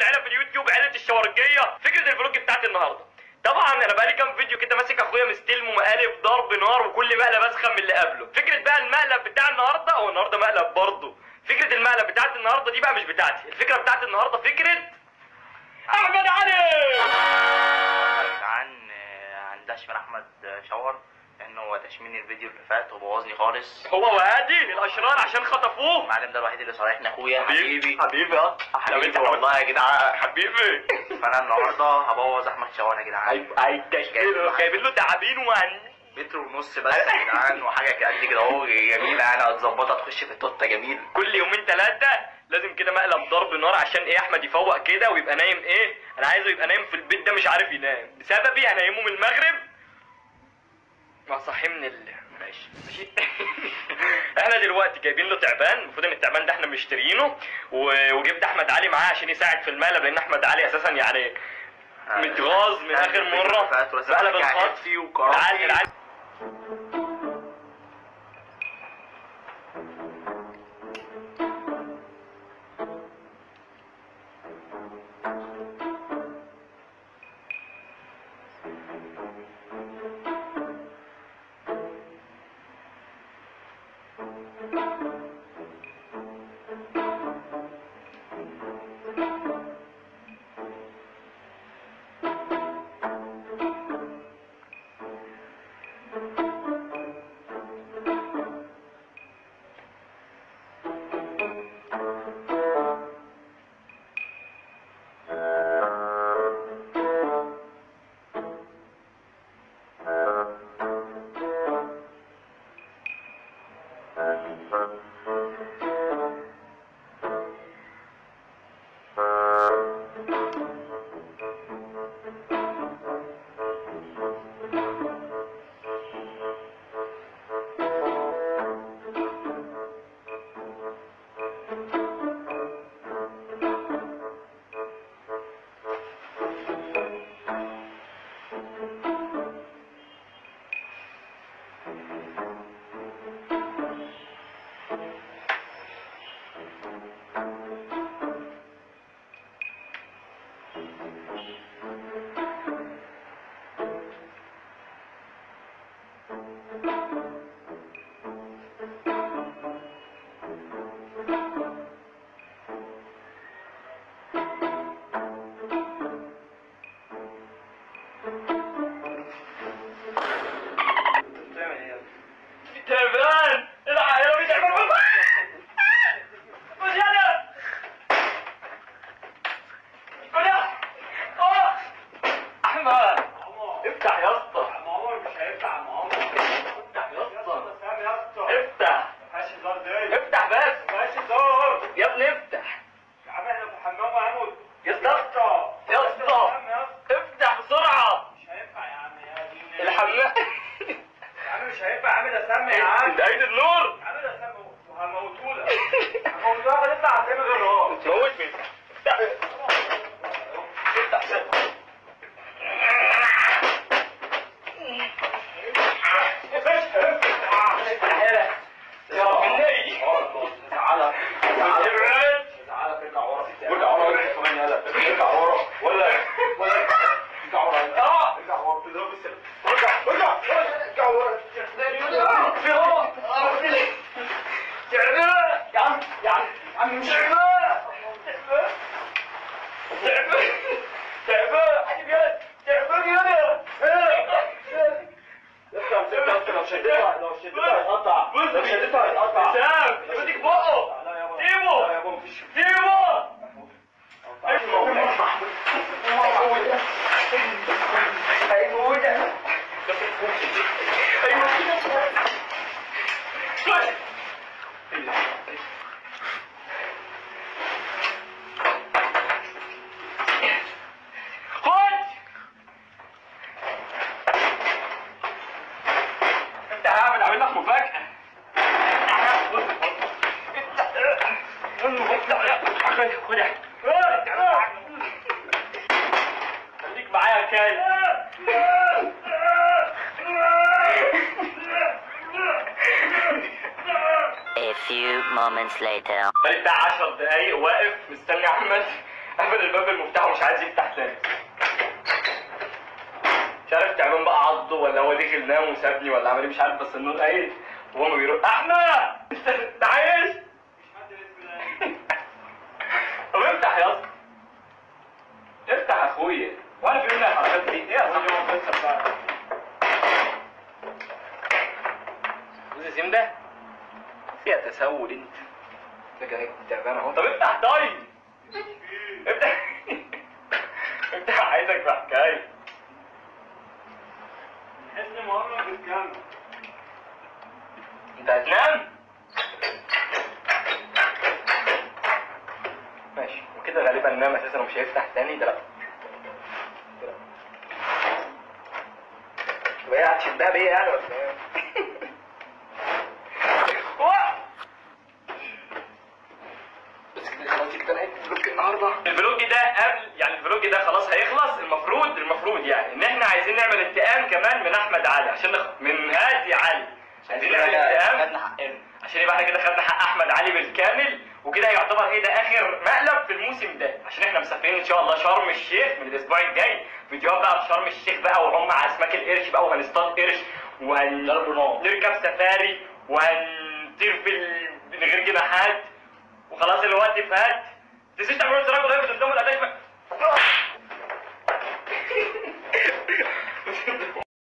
عيله في اليوتيوب عيله الشوارجيه فكره الفلوج بتاعتي النهارده طبعا انا بقالي كام فيديو كده ماسك اخويا مستلم ومقالب ضرب نار وكل مقلب اسخن من اللي قبله فكره بقى المقلب بتاع النهارده هو النهارده مقلب برضه فكره المقلب بتاعت النهارده دي بقى مش بتاعتي الفكره بتاعت النهارده فكره احمد علي يا جدعان آه، هندشمل احمد شاور لانه هو تشمين الفيديو اللي فات وبوظني خالص هو وهادي الاشرار عشان خطفوه المعلم ده الوحيد اللي صالحني اخويا حبيبي حبيبي اه لو انت حبيبي والله يا جدعان حبيبي فانا النهارده هبوظ احمد شاور يا جدعان هيتشكله جايبين له تعابين وهن متر ونص بس يا جدعان وحاجه كده قد كده اهو جميله يعني هتظبطها تخش في التوته جميل كل يومين ثلاثة لازم كده مقلب ضرب نار عشان ايه احمد يفوق كده ويبقى نايم ايه انا عايزه يبقى نايم في البيت ده مش عارف ينام بسببي هنيمه من المغرب وهصحيه من ال ماشي ماشي احنا دلوقتي جايبين له تعبان المفروض ان التعبان ده احنا مشتريينه و- وجبت احمد علي معاه عشان يساعد في المقلب لان احمد علي اساسا يعني متغاظ من اخر مره مقلب الخط فيه العيال وكرامتي العيال تعبان العب يا ربي تعبان خد يلا خد يلا اه احمد افتح يا اسطى عمر مش هينفع يا عمر افتح يا اسطى سام يا اسطى افتح ماشي هزار ده افتح بس ماشي هزار يا ابني افتح يا عم احنا في الحمام وهنموت يا اسطى يا اسطى سام يا اسطى افتح بسرعه مش هينفع يا عم يا دين الحمام يا عم مش هينفع عامل اسام يا عم انت عيد النور عامل اسام وهموتولك هموتولك هنطلع هتعمل غير هو موت مين افتح افتح افتح يلا يا مني تعالى تعبان تعالى ارجع ورا ارجع ورا ارجع كمان يلا ارجع ورا ولا ولا ارجع ورا اه ارجع ورا تضرب السلم ارجع ارجع ارجع ورا في هو تعبان يا عم يا عم يا عم مش تعبان تعبان تعبان حبيبي يلا تعبان يلا لو شدتها لو شدتها هيتقطع لو شدتها هيتقطع سام بدك بقه لا يابا سيبه. لا يابا مفيش سيبه خد انت هعمل عامل لك مفاجأة خدها خليك معايا يا كاي A few moments later. بقالي بتاع 10 دقايق واقف مستني احمد قفل الباب المفتاح ومش عايز يفتح تاني مش عارف تعبان بقى عضه ولا هو دخل نام وسابني ولا عمل ايه مش عارف بس النور قايل وهو بيقول احمد انت انت عايش طب افتح يا اسطى افتح يا اخويا وانا في منها الحركات دي ايه يا صاحبي بس بتاع بص السيم ده فيها تسول انت ده كان تعبان اهو طب افتح طيب افتح افتح عايزك في حكايه حسن مهمة بالكامل انت هتنام ماشي وكده غالبا نام اساسا ومش هيفتح تاني ده لا ده لا. طب ايه هتشدها بيا يعني ولا ايه؟ واه! بس كده خلاص كده نهايه الفلوج النهارده الفلوج ده قبل يعني الفلوج ده خلاص هيخلص المفروض المفروض يعني ان احنا عايزين نعمل انتقام كمان من احمد علي عشان نخ... من هادي علي عايزين نعمل انتقام خدنا حقنا عشان يبقى احنا كده خدنا حق احمد علي بالكامل وكده يعتبر ايه ده اخر مقلب في الموسم ده عشان احنا مسافرين ان شاء الله شرم الشيخ من الاسبوع الجاي فيديوهات بقى في شرم الشيخ بقى وهم على اسماك القرش بقى وهنصطاد قرش وهنركب سفاري وهنطير في ال... من غير جناحات وخلاص الوقت فات تنسيش تعملوا اشتراك ولايك وتنزلوا الاتاش